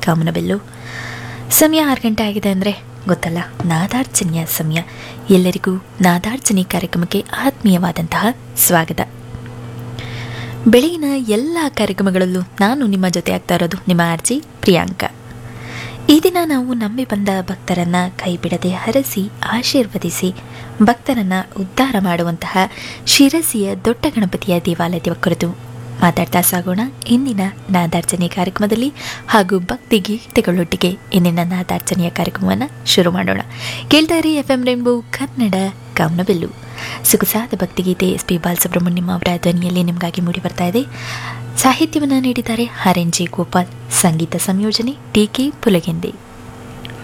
ಕಾಮನಬೆಲ್ಲು ಸಮಯ ಆರು ಗಂಟೆ ಆಗಿದೆ ಅಂದರೆ ಗೊತ್ತಲ್ಲ ನಾದಾರ್ಚನೆಯ ಸಮಯ ಎಲ್ಲರಿಗೂ ನಾದಾರ್ಚನೆ ಕಾರ್ಯಕ್ರಮಕ್ಕೆ ಆತ್ಮೀಯವಾದಂತಹ ಸ್ವಾಗತ ಬೆಳಗಿನ ಎಲ್ಲ ಕಾರ್ಯಕ್ರಮಗಳಲ್ಲೂ ನಾನು ನಿಮ್ಮ ಜೊತೆ ಆಗ್ತಾ ಇರೋದು ನಿಮ್ಮ ಆರ್ಜಿ ಪ್ರಿಯಾಂಕಾ ಈ ದಿನ ನಾವು ನಂಬಿ ಬಂದ ಭಕ್ತರನ್ನ ಕೈ ಬಿಡದೆ ಹರಸಿ ಆಶೀರ್ವದಿಸಿ ಭಕ್ತರನ್ನ ಉದ್ಧಾರ ಮಾಡುವಂತಹ ಶಿರಸಿಯ ದೊಡ್ಡ ಗಣಪತಿಯ ದೇವಾಲಯದ ಕುರಿತು ಮಾತಾಡ್ತಾ ಸಾಗೋಣ ಇಂದಿನ ನಾದಾರ್ಚನೆ ಕಾರ್ಯಕ್ರಮದಲ್ಲಿ ಹಾಗೂ ಭಕ್ತಿ ಗೀತೆಗಳೊಟ್ಟಿಗೆ ಇಂದಿನ ನಾದಾರ್ಚನೆಯ ಕಾರ್ಯಕ್ರಮವನ್ನು ಶುರು ಮಾಡೋಣ ಕೇಳ್ತಾ ಇರಿ ಎಫ್ ಎಂ ರೇನ್ಬೋ ಕನ್ನಡ ಕಾಮನಬೆಲ್ಲು ಸೊಗಸಾದ ಭಕ್ತಿಗೀತೆ ಎಸ್ ಪಿ ಬಾಲಸುಬ್ರಹ್ಮಣ್ಯಂ ಅವರ ಧ್ವನಿಯಲ್ಲಿ ನಿಮಗಾಗಿ ಮೂಡಿ ಬರ್ತಾ ಇದೆ ಸಾಹಿತ್ಯವನ್ನು ನೀಡಿದ್ದಾರೆ ಆರ್ ಎನ್ ಜೆ ಗೋಪಾಲ್ ಸಂಗೀತ ಸಂಯೋಜನೆ ಟಿ ಕೆ ಪುಲಗೆಂದೆ